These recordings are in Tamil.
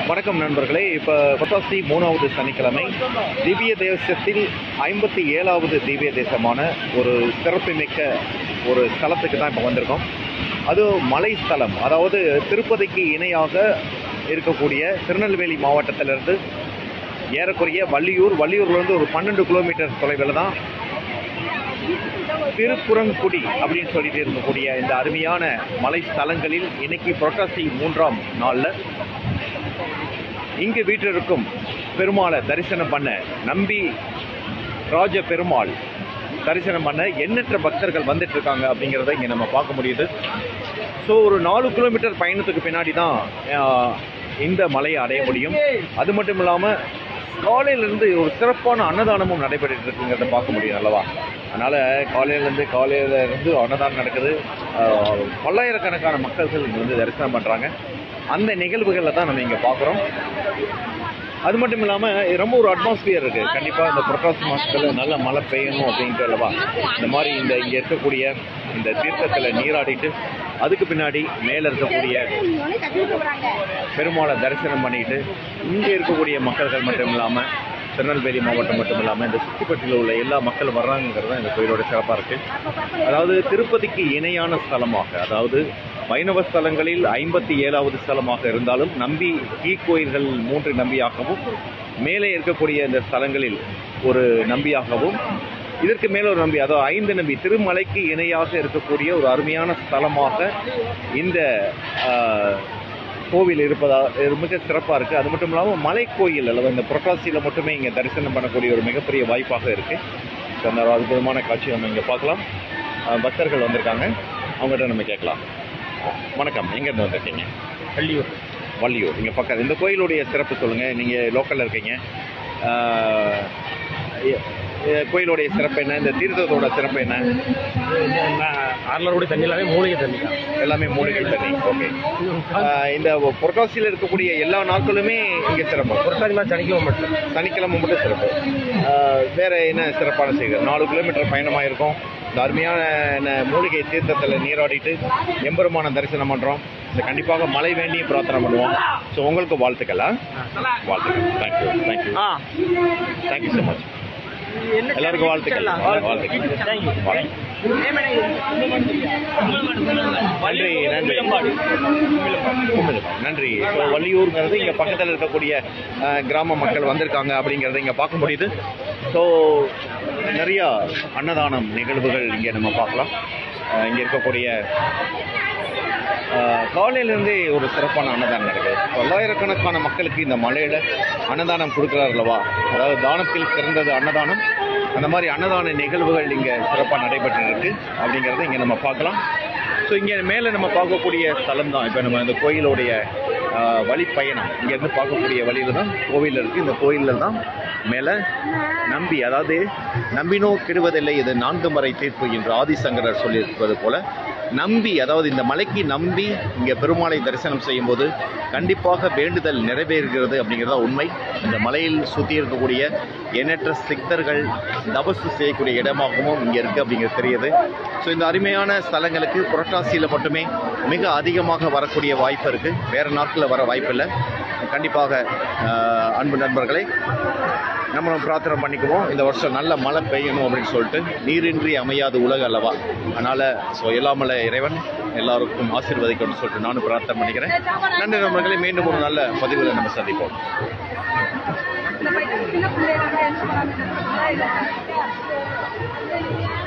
வணக்கம் நண்பர்களே இப்போ பத்தாசி மூணாவது சனிக்கிழமை திவ்ய தேசத்தில் ஐம்பத்தி ஏழாவது திவ்ய தேசமான ஒரு சிறப்புமிக்க ஒரு ஸ்தலத்துக்கு தான் இப்போ வந்திருக்கோம் அது மலை ஸ்தலம் அதாவது திருப்பதிக்கு இணையாக இருக்கக்கூடிய திருநெல்வேலி மாவட்டத்திலிருந்து ஏறக்குறைய வள்ளியூர் வள்ளியூர்லேருந்து ஒரு பன்னெண்டு கிலோமீட்டர் தொலைவில் தான் திருக்குறங்குடி அப்படின்னு சொல்லிட்டு இருக்கக்கூடிய இந்த அருமையான மலை ஸ்தலங்களில் இன்னைக்கு புரட்டாசி மூன்றாம் நாளில் இங்கு வீற்றிருக்கும் பெருமாளை தரிசனம் பண்ண நம்பி ராஜ பெருமாள் தரிசனம் பண்ண எண்ணற்ற பக்தர்கள் வந்துட்டு இருக்காங்க அப்படிங்கிறத இங்கே நம்ம பார்க்க முடியுது ஸோ ஒரு நாலு கிலோமீட்டர் பயணத்துக்கு பின்னாடி தான் ஆஹ், இந்த மலையை அடைய முடியும் அது மட்டும் இல்லாமல் காலையிலேருந்து ஒரு சிறப்பான அன்னதானமும் நடைபெற்றுட்டு இருக்குங்கிறத பார்க்க முடியும் அல்லவா அதனால் காலையிலேருந்து காலையில இருந்து அன்னதானம் நடக்குது ஆஹ், பல்லாயிரக்கணக்கான மக்கள்கள் இங்கே வந்து தரிசனம் பண்ணுறாங்க அந்த நிகழ்வுகளை தான் நம்ம இங்கே பார்க்குறோம் அது மட்டும் இல்லாமல் ரொம்ப ஒரு அட்மாஸ்பியர் இருக்குது கண்டிப்பாக இந்த புரட்டாசி மாதத்தில் நல்ல மழை பெய்யணும் அப்படின்ட்டு அல்லவா இந்த மாதிரி இந்த இங்கே இருக்கக்கூடிய இந்த தீர்த்தத்தில் நீராடிட்டு அதுக்கு பின்னாடி மேலே இருக்கக்கூடிய பெருமாளை தரிசனம் பண்ணிட்டு இங்கே இருக்கக்கூடிய மக்கள்கள் மட்டும் இல்லாமல் திருநெல்வேலி மாவட்டம் மட்டும் இல்லாமல் இந்த சுற்றுப்பட்டியில் உள்ள எல்லா மக்களும் வர்றாங்கிறது தான் இந்த கோயிலோட சிறப்பாக இருக்குது அதாவது திருப்பதிக்கு இணையான ஸ்தலமாக அதாவது வைணவ ஸ்தலங்களில் ஐம்பத்தி ஏழாவது ஸ்தலமாக இருந்தாலும் நம்பி கோயில்கள் மூன்று நம்பியாகவும் மேலே இருக்கக்கூடிய இந்த ஸ்தலங்களில் ஒரு நம்பியாகவும் இதற்கு மேல ஒரு நம்பி அதாவது ஐந்து நம்பி திருமலைக்கு இணையாக இருக்கக்கூடிய ஒரு அருமையான ஸ்தலமாக இந்த ஆஹ், கோவில் இருப்பதா இது மிக சிறப்பாக இருக்குது அது மட்டும் இல்லாமல் மலை கோயில் அல்லது இந்த புரட்டாசியில் மட்டுமே இங்கே தரிசனம் பண்ணக்கூடிய ஒரு மிகப்பெரிய வாய்ப்பாக இருக்குது அந்த அற்புதமான காட்சி நம்ம இங்கே பார்க்கலாம் ஆஹ், பக்தர்கள் வந்திருக்காங்க அவங்ககிட்ட நம்ம கேட்கலாம் வணக்கம் எங்கேருந்து வந்திருக்கீங்க பள்ளியூர் வள்ளியூர் இங்கே பக்கம் இந்த கோயிலுடைய சிறப்பு சொல்லுங்கள் நீங்கள் லோக்கலில் இருக்கீங்க ஆஹ், எ- எ- கோயிலுடைய சிறப்பு என்ன இந்த தீர்த்தத்தோட சிறப்பு என்ன ஆறுலருடைய தண்ணி எல்லாமே மூலிகை தண்ணி தான் எல்லாமே மூலிகை தண்ணி ஓகே இந்த புரட்டாசியில் இருக்கக்கூடிய எல்லா நாட்களுமே இங்கே சிறப்பு புரட்டாதி மாதிரி சனிக்கிழமை மட்டும் சனிக்கிழமை மட்டும் சிறப்பு ஆஹ், வேற என்ன சிறப்பான செய்தி நாலு கிலோமீட்டர் பயணமாக இருக்கும் இந்த அருமையான என்ன மூலிகை தீர்த்தத்தில் நீராடிட்டு எம்பெருமான தரிசனம் பண்ணுறோம் இந்த கண்டிப்பாக மழை வேண்டி பிரார்த்தனை பண்ணுவோம் ஸோ உங்களுக்கு வாழ்த்துக்கள் ஆ? வாழ்த்துக்கள் தேங்க்யூ தேங்க்யூ ஆ தேங்க்யூ ஸோ மச் எல்லாருக்கும் வாழ்த்துக்கள் வாழ்த்துக்கள் தேங்க்யூ வாழ்த்துக்கள் நன்றி நன்றி கும்பிடுங்க. நன்றி ஸோ வள்ளியூருங்கிறது இங்கே பக்கத்தில் இருக்கக்கூடிய அஹ், கிராம மக்கள் வந்திருக்காங்க அப்படிங்கிறத இங்கே பார்க்க முடியுது ஸோ நிறையா அன்னதானம் நிகழ்வுகள் இங்கே நம்ம பார்க்கலாம் அஹ், இங்கே இருக்கக்கூடிய அஹ், காலையிலேருந்தே ஒரு சிறப்பான அன்னதானம் நடக்குது தொள்ளாயிரக்கணக்கான மக்களுக்கு இந்த மலையில் அன்னதானம் கொடுக்குறாரு அல்லவா அதாவது தானத்தில் சிறந்தது அன்னதானம் அந்த மாதிரி அன்னதான நிகழ்வுகள் இங்கே சிறப்பாக நடைபெற்று இருக்கு அப்படிங்கிறத இங்கே நம்ம பார்க்கலாம் ஸோ இங்கே மேலே நம்ம பார்க்கக்கூடிய ஸ்தலம் தான் இப்போ நம்ம இந்த கோயிலுடைய ஆஹ், வழிப்பயணம் இங்கேருந்து பார்க்கக்கூடிய வழியில் தான் கோவில் இருக்குது இந்த கோயிலில் தான் மேலே நம்பி அதாவது நம்பினோ கெடுவதில்லை இது நான்கு மறை தீர்ப்பு என்று ஆதிசங்கரர் சொல்லியிருப்பது போல நம்பி அதாவது இந்த மலைக்கு நம்பி இங்கே பெருமாளை தரிசனம் செய்யும்போது கண்டிப்பாக வேண்டுதல் நிறைவேறுகிறது அப்படிங்கிறது தான் உண்மை இந்த மலையில் சுற்றி இருக்கக்கூடிய எண்ணற்ற சித்தர்கள் தபசு செய்யக்கூடிய இடமாகவும் இங்கே இருக்குது அப்படிங்கிறது தெரியுது ஸோ இந்த அருமையான ஸ்தலங்களுக்கு புரட்டாசியில் மட்டுமே மிக அதிகமாக வரக்கூடிய வாய்ப்பு இருக்குது வேறு நாட்களில் வர வாய்ப்பில்லை கண்டிப்பாக ஆஹ், அன்பு நண்பர்களை நம்மளும் பிரார்த்தனை பண்ணிக்குவோம் இந்த வருஷம் நல்ல மழை பெய்யணும் அப்படின்னு சொல்லிட்டு நீரின்றி அமையாது உலக அல்லவா அதனால் ஸோ எல்லாமல்ல இறைவன் எல்லாருக்கும் ஆசீர்வதிக்கணும்னு சொல்லிட்டு நானும் பிரார்த்தனை பண்ணிக்கிறேன் நன்றி நண்பர்களே மீண்டும் ஒரு நல்ல பதிவில் நம்ம சந்திப்போம்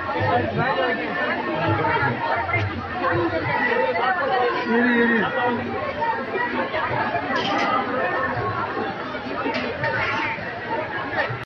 சின்ன